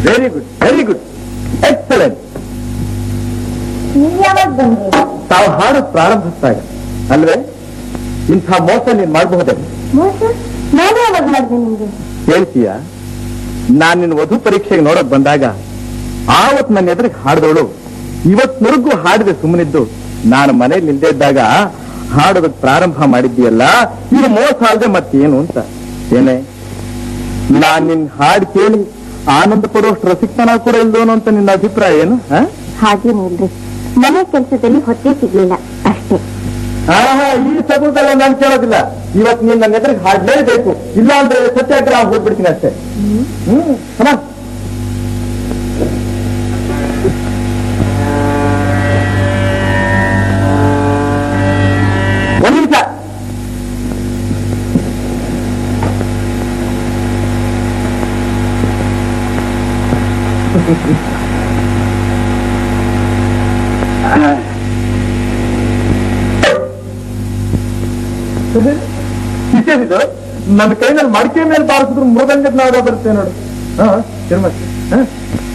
Very good very good excellent ನೀವ್ ಯಾವಾಗ ಬಂದ್ರಿ ತಾವು ಹಾಡು ಪ್ರಾರಂಭಿಸಿದಾಗ ಅಲ್ವೇ ಇಂಥ ಮೋಸ ನೀನ್ ಮಾಡಬಹುದೇ ಮೋಸ ನಾನು ಯಾವಾಗ ಮಾಡಿದೆ ನಿಮ್ಗೆ ಹೇಳ್ತೀಯ ನಾನ್ ನಿನ್ನ ವಧು ಪರೀಕ್ಷೆಗೆ ನೋಡಕ್ ಬಂದಾಗ ಆವತ್ ನನ್ನ ಎದುರಿಗೆ ಹಾಡಿದವಳು ಇವತ್ವರೆಗೂ ಹಾಡಿದೆ ಸುಮ್ಮನಿದ್ದು ನಾನು ಮನೇಲಿ ನಿಲ್ದೇ ಇದ್ದಾಗ ಹಾಡೋದಕ್ ಪ್ರಾರಂಭ ಮಾಡಿದ್ದೀಯಲ್ಲ ಇದು ಮೋಸ ಅಲ್ಲದೆ ಮತ್ತೇನು ಅಂತ ಏನೇ ನಾನ್ ನಿನ್ ಹಾಡು ಕೇಳಿ ಆನಂದ ಪಡುವಷ್ಟು ರಸಿಕ್ತನ ಕೂಡ ಇಲ್ದೋನು ಅಂತ ನಿನ್ನ ಅಭಿಪ್ರಾಯ ಏನು ಹ? ಹಾಗೇನಿಲ್ರಿ ಮನೆ ಕೆಲಸದಲ್ಲಿ ಹೊಟ್ಟೆ ಸಿಗ್ಲಿಲ್ಲ ಅಷ್ಟೇ ಆಹಾ ಈ ಸಗುದಲ್ಲ ನಾನು ಕೇಳೋದಿಲ್ಲ ಇವತ್ತು ನೀನ್ ನನ್ನ ಎದುರಿಗೆ ಹಾಡ್ಲೇಬೇಕು ಇಲ್ಲ ಅಂದ್ರೆ ಸತ್ಯಾಗ್ರಹ ಹೋಗ್ಬಿಡ್ತೀನಿ ಅಷ್ಟೇ ಹ್ಮ್ come on. ಒಂದ್ ನಿಮಿಷ ಇಷ್ಟೇನಿದು ನನ್ನ ಕೈನಲ್ಲಿ ಮಡಿಕೆ ಮೇಲೆ ಬಾರಿಸಿದ್ರು ಮೃದಂಗದ ನಾದ ಬರುತ್ತೆ ನೋಡು ಹಾ ತಿರುಮತಿ ಹಾ